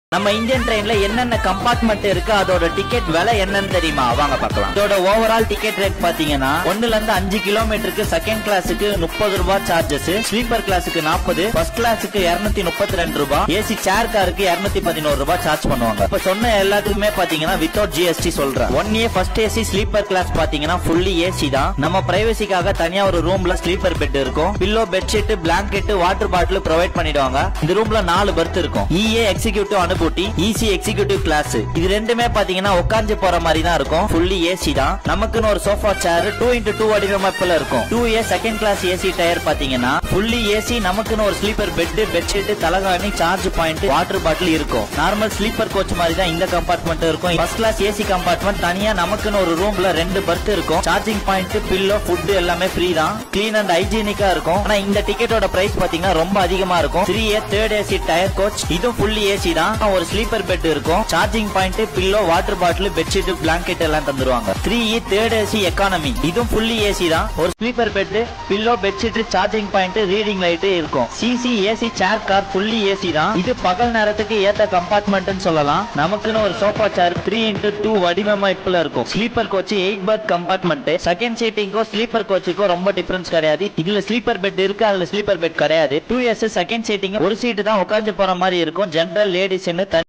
நம்ம இந்தியன் ட்ரெயின்ல என்னென்ன கம்பார்ட்மெண்ட் இருக்கு அதோட டிக்கெட் விலை என்னன்னு தெரியுமா வாங்க பார்க்கலாம் இதோட ஓவரால் டிக்கெட் ரேட் பாத்தீங்கன்னா ஒண்ணுல இருந்து அஞ்சு கிலோமீட்டருக்கு செகண்ட் கிளாஸுக்கு முப்பது ரூபாய் சார்ஜஸ் ஸ்லீப்பர் கிளாஸுக்கு நாற்பது ஃபர்ஸ்ட் கிளாஸுக்கு இருநூத்தி முப்பத்தி ரெண்டு ரூபாய் ஏசி சேர் காருக்கு இருநூத்தி பதினோரு ரூபாய் சார்ஜ் பண்ணுவாங்க இப்ப சொன்ன எல்லாத்துக்குமே பாத்தீங்கன்னா வித்தவுட் ஜிஎஸ்டி சொல்றேன் one A first AC sleeper class பாத்தீங்கன்னா ஃபுல்லி ஏசி தான் நம்ம பிரைவசிக்காக தனியா ஒரு ரூம்ல ஸ்லீப்பர் பெட் இருக்கும் pillow bedsheet blanket water bottle provide பண்ணிடுவாங்க இந்த ரூம்ல நாலு பெர்த் இருக்கும் EA executive Anubhuti EC executive class இது ரெண்டுமே பாத்தீங்கன்னா உட்கார்ந்து போற மாதிரி தான் இருக்கும் ஃபுல்லி ஏசி தான் நமக்குன்னு ஒரு sofa chair two into two வடிவமைப்புல இருக்கும் two A second class AC tier பாத்தீங்கன்னா ஃபுல்லி ஏசி நமக்குன்னு ஒரு ஸ்லீப்பர் பெட் பெட்ஷீட் தலகாணி சார்ஜ் பாயிண்ட் வாட்டர் பாட்டில் இருக்கும் நார்மல் ஸ்லீப்பர் கோச் மாதிரி தான் இந்த கம்பார்ட்மெண்ட் இருக்கும் ஃபர்ஸ்ட் கிளாஸ் ஏசி கம்பார்ட்மெண்ட் தனியா நமக்குன்னு ஒரு ரூம்ல ரெண்டு பர்த் இருக்கும் சார்ஜிங் பாயிண்ட் பில்லோ ஃபுட் எல்லாமே ஃப்ரீ தான் கிளீன் அண்ட் ஹைஜீனிக்கா இருக்கும் ஆனா இந்த டிக்கெட்டோட பிரைஸ் பாத்தீங்கன்னா ரொம்ப அதிகமா இருக்கும் three A third AC tier coach இதுவும் ஃபுல்லி ஏசி தான் ஒரு ஸ்லீப்பர் பெட் இருக்கும் charging point pillow water bottle bedsheet blanket எல்லாம் தந்துருவாங்க three E third AC economy இதுவும் ஃபுல்லி ஏசி தான் ஒரு sleeper bed pillow bedsheet charging point reading light இருக்கும் CC AC chair car fully AC தான் இது பகல் நேரத்துக்கு ஏத்த கம்பார்ட்மெண்ட் சொல்லலாம் நமக்குன்னு ஒரு sofa chair three into two வடிவமைப்புல இருக்கும் sleeper coach eight berth compartment second சீட்டிங்கும் ஸ்லீப்பர் கோச்சுக்கும் ரொம்ப டிஃபரன்ஸ் கிடையாது இதுல ஸ்லீப்பர் பெட் இருக்கு அதுல ஸ்லீப்பர் பெட் கிடையாது டூ இயர்ஸ் செகண்ட் சீட்டிங் ஒரு சீட்டு தான் உட்காந்து போற மாதிரி இருக்கும் ஜெனரல் லேடிஸ்ன்னு